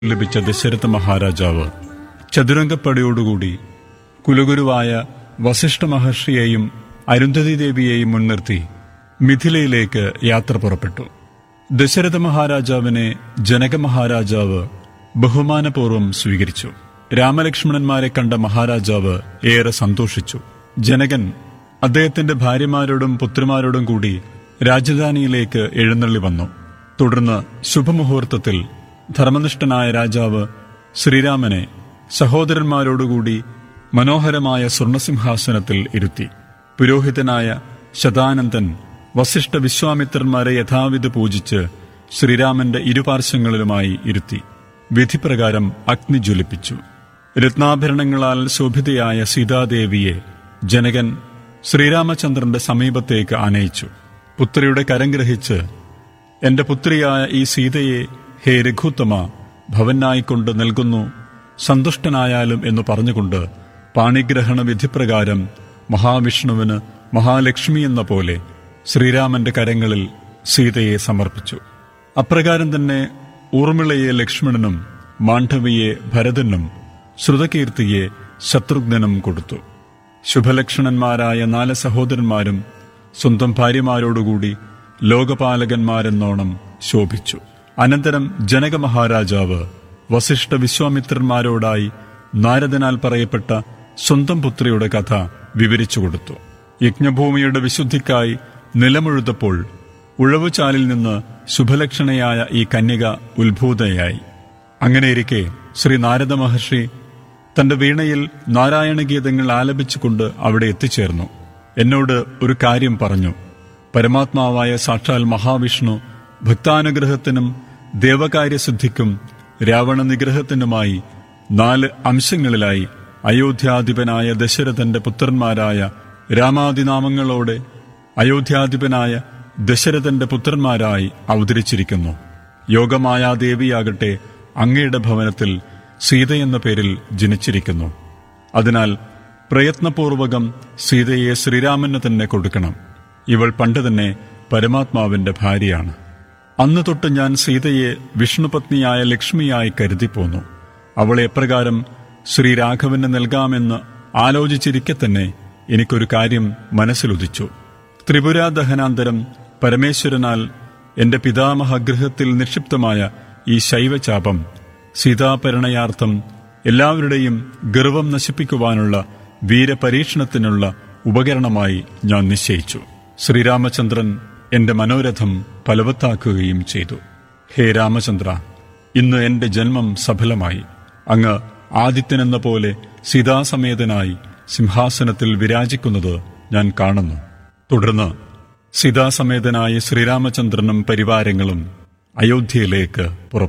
ലഭിച്ച ദശരഥ മഹാരാജാവ് ചതുരംഗപ്പടയോടുകൂടി കുലഗുരുവായ വസിഷ്ഠ മഹർഷിയെയും അരുന്ധതി ദേവിയെയും മുൻനിർത്തി മിഥിലയിലേക്ക് യാത്ര പുറപ്പെട്ടു ദശരഥ മഹാരാജാവിനെ ജനക മഹാരാജാവ് ബഹുമാനപൂർവ്വം സ്വീകരിച്ചു രാമലക്ഷ്മണന്മാരെ കണ്ട മഹാരാജാവ് ഏറെ സന്തോഷിച്ചു ജനകൻ അദ്ദേഹത്തിന്റെ ഭാര്യമാരോടും പുത്രിമാരോടും കൂടി രാജധാനിയിലേക്ക് എഴുന്നള്ളി വന്നു തുടർന്ന് ശുഭമുഹൂർത്തത്തിൽ ധർമ്മനിഷ്ഠനായ രാജാവ് ശ്രീരാമനെ സഹോദരന്മാരോടുകൂടി മനോഹരമായ സ്വർണസിംഹാസനത്തിൽ ഇരുത്തി പുരോഹിതനായ ശതാനന്ദൻ വസിഷ്ഠ വിശ്വാമിത്രന്മാരെ യഥാവിധി പൂജിച്ച് ശ്രീരാമന്റെ ഇരുപാർശ്വങ്ങളിലുമായി ഇരുത്തി വിധിപ്രകാരം അഗ്നി ജ്വലിപ്പിച്ചു രത്നാഭരണങ്ങളാൽ ശോഭിതയായ സീതാദേവിയെ ജനകൻ ശ്രീരാമചന്ദ്രന്റെ സമീപത്തേക്ക് ആനയിച്ചു പുത്രിയുടെ കരം ഗ്രഹിച്ച് എന്റെ പുത്രിയായ ഈ സീതയെ ഹേ രഘുത്തമ ഭവനായിക്കൊണ്ട് നൽകുന്നു സന്തുഷ്ടനായാലും എന്ന് പറഞ്ഞുകൊണ്ട് പാണിഗ്രഹണ വിധിപ്രകാരം മഹാവിഷ്ണുവിന് മഹാലക്ഷ്മി എന്ന പോലെ ശ്രീരാമന്റെ കരങ്ങളിൽ സീതയെ സമർപ്പിച്ചു അപ്രകാരം തന്നെ ഊർമിളയെ ലക്ഷ്മണനും മാണ്ഡവിയെ ഭരതനും ശ്രുതകീർത്തിയെ ശത്രുഘ്നനും കൊടുത്തു ശുഭലക്ഷണന്മാരായ നാല് സഹോദരന്മാരും സ്വന്തം ഭാര്യമാരോടുകൂടി ലോകപാലകന്മാരെന്നോണം ശോഭിച്ചു അനന്തരം ജനക മഹാരാജാവ് വസിഷ്ഠ വിശ്വാമിത്രന്മാരോടായി നാരദനാൽ പറയപ്പെട്ട സ്വന്തം പുത്രിയുടെ കഥ വിവരിച്ചു കൊടുത്തു യജ്ഞഭൂമിയുടെ വിശുദ്ധിക്കായി നിലമുഴുതപ്പോൾ ഉഴവുചാലിൽ നിന്ന് ശുഭലക്ഷണയായ ഈ കന്യക ഉത്ഭൂതയായി അങ്ങനെയിരിക്കെ ശ്രീ നാരദ മഹർഷി തന്റെ വീണയിൽ നാരായണഗീതങ്ങൾ ആലപിച്ചുകൊണ്ട് അവിടെ എത്തിച്ചേർന്നു എന്നോട് ഒരു കാര്യം പറഞ്ഞു പരമാത്മാവായ സാക്ഷാൽ മഹാവിഷ്ണു ഭക്താനുഗ്രഹത്തിനും ദേവകാര്യസിദ്ധിക്കും രാവണ നിഗ്രഹത്തിനുമായി നാല് അംശങ്ങളിലായി അയോധ്യാധിപനായ ദശരഥന്റെ പുത്രന്മാരായ രാമാദിനാമങ്ങളോടെ അയോധ്യാധിപനായ ദശരഥന്റെ പുത്രന്മാരായി അവതരിച്ചിരിക്കുന്നു യോഗമായ ദേവിയാകട്ടെ അങ്ങയുടെ ഭവനത്തിൽ സീതയെന്ന പേരിൽ ജനിച്ചിരിക്കുന്നു അതിനാൽ പ്രയത്നപൂർവകം സീതയെ ശ്രീരാമന് തന്നെ കൊടുക്കണം ഇവൾ പണ്ട് തന്നെ പരമാത്മാവിന്റെ ഭാര്യയാണ് അന്ന് തൊട്ട് ഞാൻ സീതയെ വിഷ്ണുപത്നിയായ ലക്ഷ്മിയായി കരുതിപ്പോന്നു അവളെ എപ്രകാരം ശ്രീരാഘവന് നൽകാമെന്ന് ആലോചിച്ചിരിക്കെ തന്നെ എനിക്കൊരു കാര്യം മനസ്സിലുദിച്ചു ത്രിപുരാദഹനാന്തരം പരമേശ്വരനാൽ എന്റെ പിതാമഹഗൃഹത്തിൽ നിക്ഷിപ്തമായ ഈ ശൈവചാപം സീതാപരിണയാർത്ഥം എല്ലാവരുടെയും ഗർവം നശിപ്പിക്കുവാനുള്ള വീരപരീക്ഷണത്തിനുള്ള ഉപകരണമായി ഞാൻ നിശ്ചയിച്ചു ശ്രീരാമചന്ദ്രൻ എന്റെ മനോരഥം ഫലവത്താക്കുകയും ചെയ്തു ഹേ രാമചന്ദ്ര ഇന്ന് എന്റെ ജന്മം സഫലമായി അങ്ങ് ആദിത്യനെന്ന പോലെ സീതാസമേതനായി സിംഹാസനത്തിൽ വിരാജിക്കുന്നത് ഞാൻ കാണുന്നു തുടർന്ന് സീതാസമേതനായ ശ്രീരാമചന്ദ്രനും പരിവാരങ്ങളും അയോധ്യയിലേക്ക് പുറപ്പെട്ടു